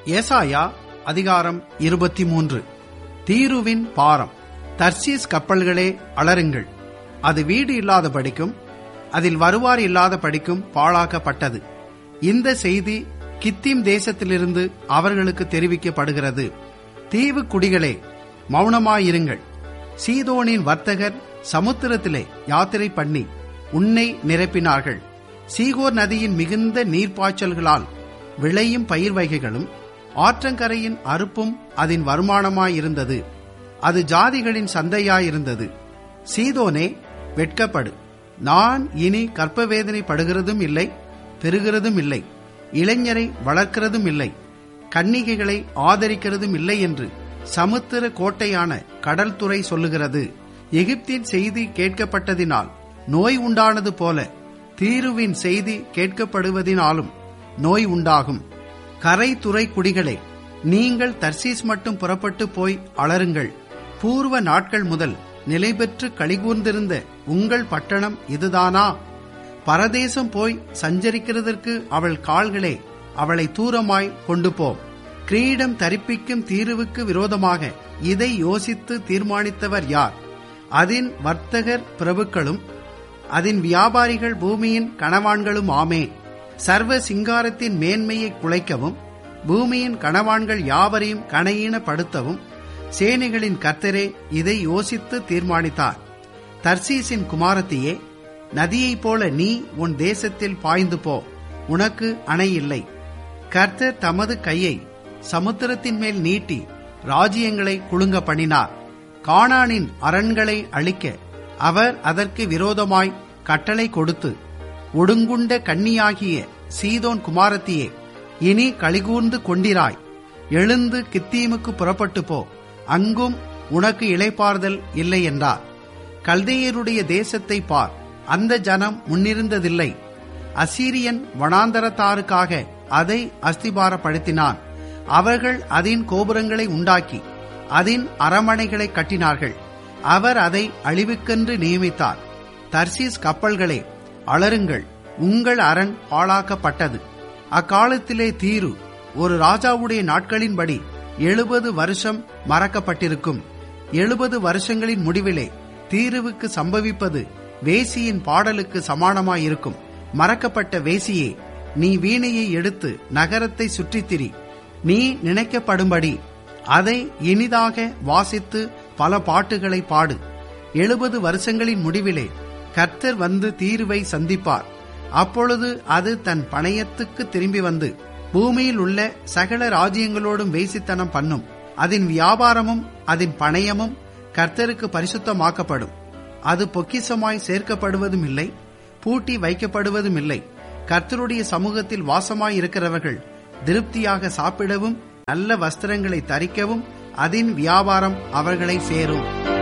ஏசாயா அதிகாரம் இருபத்தி மூன்று தீருவின் பாரம் தர்சீஸ் கப்பல்களே அலறுங்கள் அது வீடு இல்லாத படிக்கும் அதில் வருவார் இல்லாத படிக்கும் பாழாக்கப்பட்டது இந்த செய்தி கித்தீம் தேசத்திலிருந்து அவர்களுக்கு தெரிவிக்கப்படுகிறது தீவு குடிகளே மௌனமாயிருங்கள் சீதோனின் வர்த்தகர் சமுத்திரத்திலே யாத்திரை பண்ணி உன்னை நிரப்பினார்கள் சீகோர் நதியின் மிகுந்த நீர்ப்பாய்ச்சல்களால் விளையும் பயிர் வகைகளும் ஆற்றங்கரையின் அறுப்பும் அதன் வருமானமாயிருந்தது அது ஜாதிகளின் சந்தையாயிருந்தது சீதோனே வெட்கப்படு நான் இனி கற்பவேதனை படுகிறதும் இல்லை பெறுகிறதும் இல்லை இளைஞரை வளர்க்கிறதும் இல்லை கன்னிகைகளை ஆதரிக்கிறதும் இல்லை என்று சமுத்திர கோட்டையான கடல் துறை சொல்லுகிறது எகிப்தின் செய்தி கேட்கப்பட்டதினால் நோய் உண்டானது போல தீருவின் செய்தி கேட்கப்படுவதினாலும் நோய் உண்டாகும் கரை துறை குடிகளே நீங்கள் தர்சீஸ் மட்டும் புறப்பட்டு போய் அலருங்கள் பூர்வ நாட்கள் முதல் நிலை பெற்று கழிகூர்ந்திருந்த உங்கள் பட்டணம் இதுதானா பரதேசம் போய் சஞ்சரிக்கிறதற்கு அவள் கால்களே அவளை தூரமாய் கொண்டு போ கிரீடம் தரிப்பிக்கும் தீர்வுக்கு விரோதமாக இதை யோசித்து தீர்மானித்தவர் யார் அதின் வர்த்தகர் பிரபுக்களும் அதன் வியாபாரிகள் பூமியின் கணவான்களும் ஆமே சர்வ சிங்காரத்தின் மேன்மையை குலைக்கவும் பூமியின் கணவான்கள் யாவரையும் கணையீனப்படுத்தவும் சேனைகளின் கர்த்தரே இதை யோசித்து தீர்மானித்தார் தர்சீசின் குமாரத்தியே நதியைப் போல நீ உன் தேசத்தில் பாய்ந்து போ உனக்கு அணை இல்லை கர்த்தர் தமது கையை சமுத்திரத்தின் மேல் நீட்டி ராஜ்யங்களை குலுங்க பண்ணினார் கானானின் அரண்களை அழிக்க அவர் அதற்கு விரோதமாய் கட்டளை கொடுத்து ஒடுங்குண்ட கன்னியாகிய சீதோன் குமாரத்தியே இனி கழிகூர்ந்து கொண்டிராய் எழுந்து கித்தீமுக்கு புறப்பட்டு போ அங்கும் உனக்கு இளைப்பாறுதல் இல்லை என்றார் கல்தையருடைய தேசத்தை பார் அந்த ஜனம் முன்னிருந்ததில்லை அசீரியன் வனாந்தரத்தாருக்காக அதை அஸ்திபாரப்படுத்தினான் அவர்கள் அதன் கோபுரங்களை உண்டாக்கி அதன் அரமனைகளை கட்டினார்கள் அவர் அதை அழிவுக்கென்று நியமித்தார் தர்சீஸ் கப்பல்களே அலருங்கள் உங்கள் அரண் பாழாக்கப்பட்டது அக்காலத்திலே தீரு ஒரு ராஜாவுடைய நாட்களின்படி எழுபது வருஷம் மறக்கப்பட்டிருக்கும் எழுபது வருஷங்களின் முடிவிலே தீருவுக்கு சம்பவிப்பது வேசியின் பாடலுக்கு சமானமாயிருக்கும் மறக்கப்பட்ட வேசியே நீ வீணையை எடுத்து நகரத்தை சுற்றித்திரி நீ நினைக்கப்படும்படி அதை இனிதாக வாசித்து பல பாட்டுகளை பாடு எழுபது வருஷங்களின் முடிவிலே கர்த்தர் வந்து தீர்வை சந்திப்பார் அப்பொழுது அது தன் பணயத்துக்கு திரும்பி வந்து பூமியில் உள்ள சகல ராஜ்யங்களோடும் வேசித்தனம் பண்ணும் அதன் வியாபாரமும் அதன் பணயமும் கர்த்தருக்கு பரிசுத்தமாக்கப்படும் அது பொக்கிசமாய் சேர்க்கப்படுவதும் இல்லை பூட்டி வைக்கப்படுவதும் இல்லை கர்த்தருடைய சமூகத்தில் வாசமாய் இருக்கிறவர்கள் திருப்தியாக சாப்பிடவும் நல்ல வஸ்திரங்களை தரிக்கவும் அதன் வியாபாரம் அவர்களை சேரும்